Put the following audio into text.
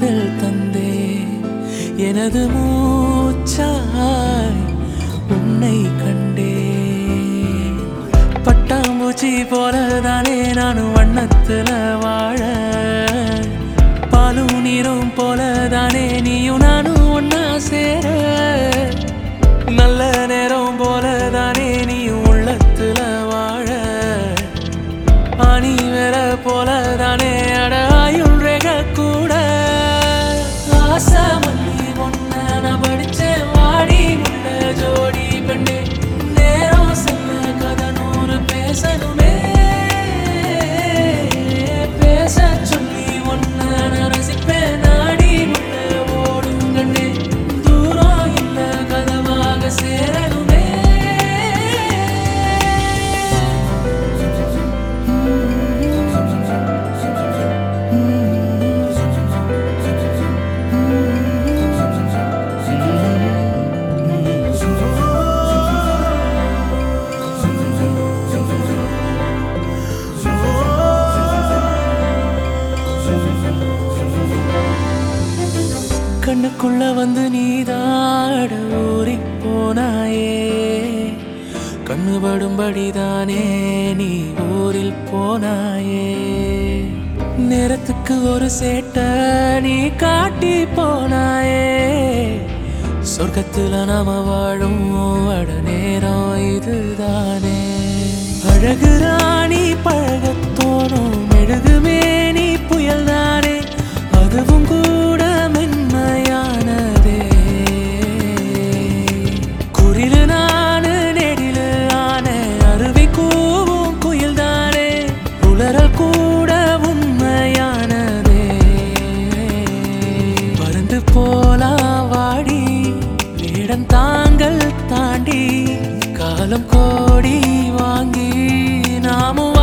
காதல் தந்தே எனது மூச்சாய் உன்னை கண்டேன் பட்டாம்பூச்சி போலதானே நானும் வண்ணத்துல வாழ பாலும் நீரும் போலதானே நீயும் நானும் ஒன்னா சேர நல்ல நேரம் போலதானே நீயும் உள்ளத்துல வாழ ஆணி வேற போலதானே அட ஆயுள் ரேக கூட ஆசை மல்லி ஒன்ன நான் படிச்சேன் வாடி உள்ள ஜோடி பெண்ணே நேரம் செல்ல கதை நூறு பேசணுமே பேச சொல்லி ஒன்ன நான் ரசிப்பேன் நாடி உள்ள ஓடும் கண்ணே தூரம் இல்ல கதவாக சேரணுமே கண்ணுக்குள்ள வந்து நீதாட ஊறி போனாயே கண்ணுபடும்படிதானே நீ ஊரில் போனாயே நேரத்துக்கு ஒரு சேட்ட நீ காட்டி போனாயே சொர்க்கத்துல நாம வாழும் அட நேரம் இதுதானே அழகு ராணி பழகத் தோணும் மெழுகுமே நீ புயல் தானே அதுவும் கூட மென்மையானதே குரிலு நானு நெடிலு ஆன அருவி கூவும் குயில் தானே உளறல் கூட உண்மையானதே பறந்து போலாம் வாடி வேடம் தாங்கள் தாண்டி காலம் கோடி வாங்கி நாமும்